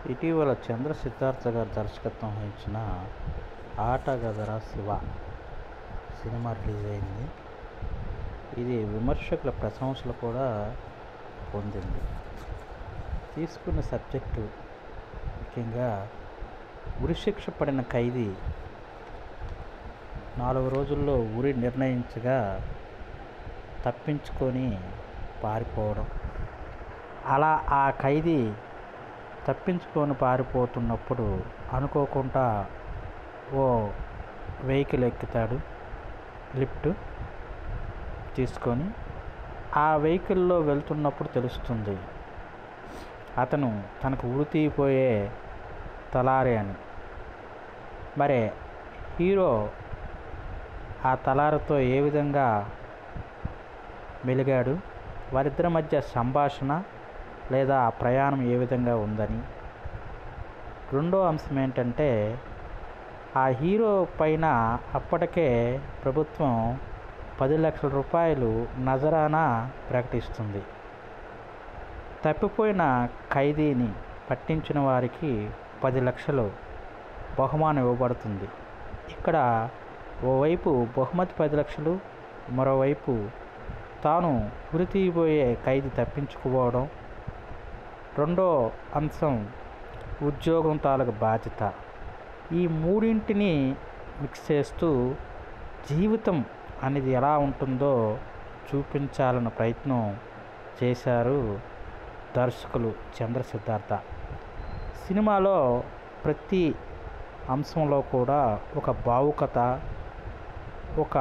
ఇటీవల చంద్ర సిద్ధార్థ గారు దర్శకత్వం వహించిన ఆట గదరా శివ సినిమా రిలీజ్ అయింది ఇది విమర్శకుల ప్రశంసలు కూడా పొందింది తీసుకున్న సబ్జెక్టు ముఖ్యంగా ఉరిశిక్ష పడిన ఖైదీ నాలుగు రోజుల్లో ఉరి నిర్ణయించగా తప్పించుకొని పారిపోవడం అలా ఆ ఖైదీ తప్పించుకొని పారిపోతున్నప్పుడు అనుకోకుండా ఓ వెహికల్ ఎక్కుతాడు లిఫ్ట్ తీసుకొని ఆ వెహికల్లో వెళ్తున్నప్పుడు తెలుస్తుంది అతను తనకు ఉరి తీయిపోయే తలారి అని మరి హీరో ఆ తలారితో ఏ విధంగా మెలిగాడు వారిద్దరి మధ్య సంభాషణ లేదా ఆ ప్రయాణం ఏ విధంగా ఉందని రెండో అంశం ఏంటంటే ఆ హీరో పైన అప్పటికే ప్రభుత్వం పది లక్షల రూపాయలు నజరానా ప్రకటిస్తుంది తప్పిపోయిన ఖైదీని పట్టించిన వారికి పది లక్షలు బహుమానం ఇవ్వబడుతుంది ఇక్కడ ఓవైపు బహుమతి పది లక్షలు మరోవైపు తాను ఉరి తీయబోయే ఖైదీ తప్పించుకుపోవడం రెండో అంశం ఉద్యోగం తాలూకు బాధ్యత ఈ మూడింటిని మిక్స్ చేస్తూ జీవితం అనేది ఎలా ఉంటుందో చూపించాలన్న ప్రయత్నం చేశారు దర్శకులు చంద్ర సిద్ధార్థ సినిమాలో ప్రతి అంశంలో కూడా ఒక భావుకత ఒక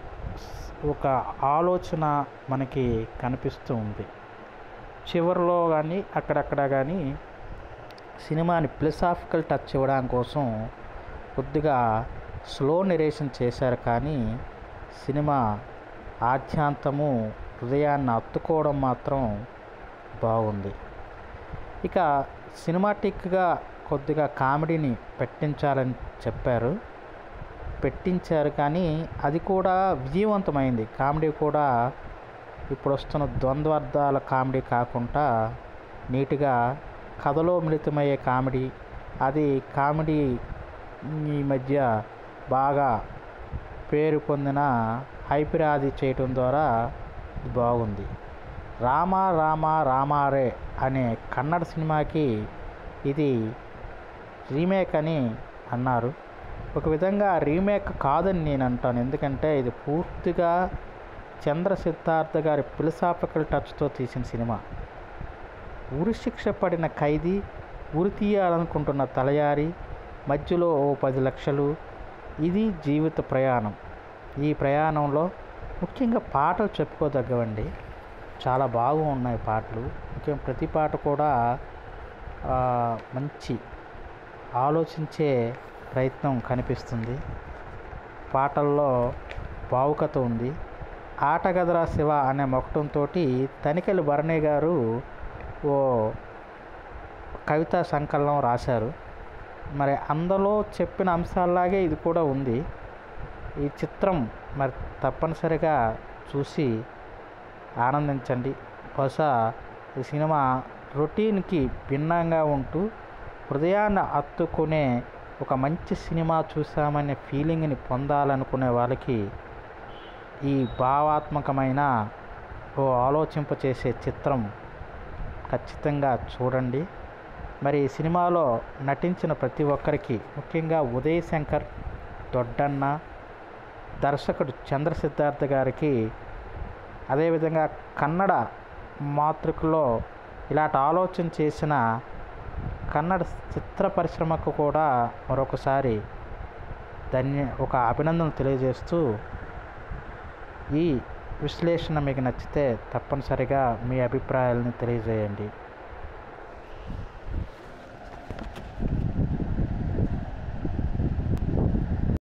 ఒక ఆలోచన మనకి కనిపిస్తూ ఉంది చివరిలో కానీ అక్కడక్కడ కానీ సినిమాని ఫిలసాఫికల్ టచ్ ఇవ్వడం కోసం కొద్దిగా స్లో నెరేషన్ చేశారు కానీ సినిమా ఆద్యాంతము హృదయాన్ని అత్తుకోవడం మాత్రం బాగుంది ఇక సినిమాటిక్గా కొద్దిగా కామెడీని పెట్టించాలని చెప్పారు పెట్టించారు కానీ అది కూడా విజయవంతమైంది కామెడీ కూడా ఇప్పుడు వస్తున్న ద్వంద్వార్థాల కామెడీ కాకుండా నీట్గా కథలో మిళితమయ్యే కామెడీ అది కామెడీ ఈ మధ్య బాగా పేరు పొందిన హైపిరాది చేయటం ద్వారా బాగుంది రామ రామ రామారే అనే కన్నడ సినిమాకి ఇది రీమేక్ అని అన్నారు ఒక విధంగా రీమేక్ కాదని నేను అంటాను ఎందుకంటే ఇది పూర్తిగా చంద్ర సిద్ధార్థ గారి ఫిలసాఫికల్ టచ్తో తీసిన సినిమా ఉరి శిక్ష పడిన ఖైదీ ఉరి తీయాలనుకుంటున్న తలయారి మధ్యలో ఓ పది లక్షలు ఇది జీవిత ప్రయాణం ఈ ప్రయాణంలో ముఖ్యంగా పాటలు చెప్పుకోదగ్గవండి చాలా బాగున్నాయి పాటలు ముఖ్యంగా ప్రతి పాట కూడా మంచి ఆలోచించే ప్రయత్నం కనిపిస్తుంది పాటల్లో భావుకత ఉంది ఆటగదరా శివ అనే మొక్కటంతో తనికెళ్ళి భరణి గారు ఓ కవితా సంకలనం రాశారు మరి అందులో చెప్పిన అంశాల్లాగే ఇది కూడా ఉంది ఈ చిత్రం మరి తప్పనిసరిగా చూసి ఆనందించండి బహుశా ఈ సినిమా రొటీన్కి భిన్నంగా ఉంటూ హృదయాన్ని హత్తుకునే ఒక మంచి సినిమా చూసామనే ఫీలింగ్ని పొందాలనుకునే వాళ్ళకి ఈ భావాత్మకమైన ఓ ఆలోచింపచేసే చిత్రం ఖచ్చితంగా చూడండి మరి ఈ సినిమాలో నటించిన ప్రతి ఒక్కరికి ముఖ్యంగా ఉదయ్ శంకర్ దొడ్డన్న దర్శకుడు చంద్ర సిద్ధార్థ గారికి అదేవిధంగా కన్నడ మాతృకలో ఇలాంటి ఆలోచన చేసిన కన్నడ చిత్ర పరిశ్రమకు కూడా మరొకసారి ధన్య ఒక అభినందనలు తెలియజేస్తూ ఈ విశ్లేషణ మీకు నచ్చితే తప్పనిసరిగా మీ అభిప్రాయాలను తెలియజేయండి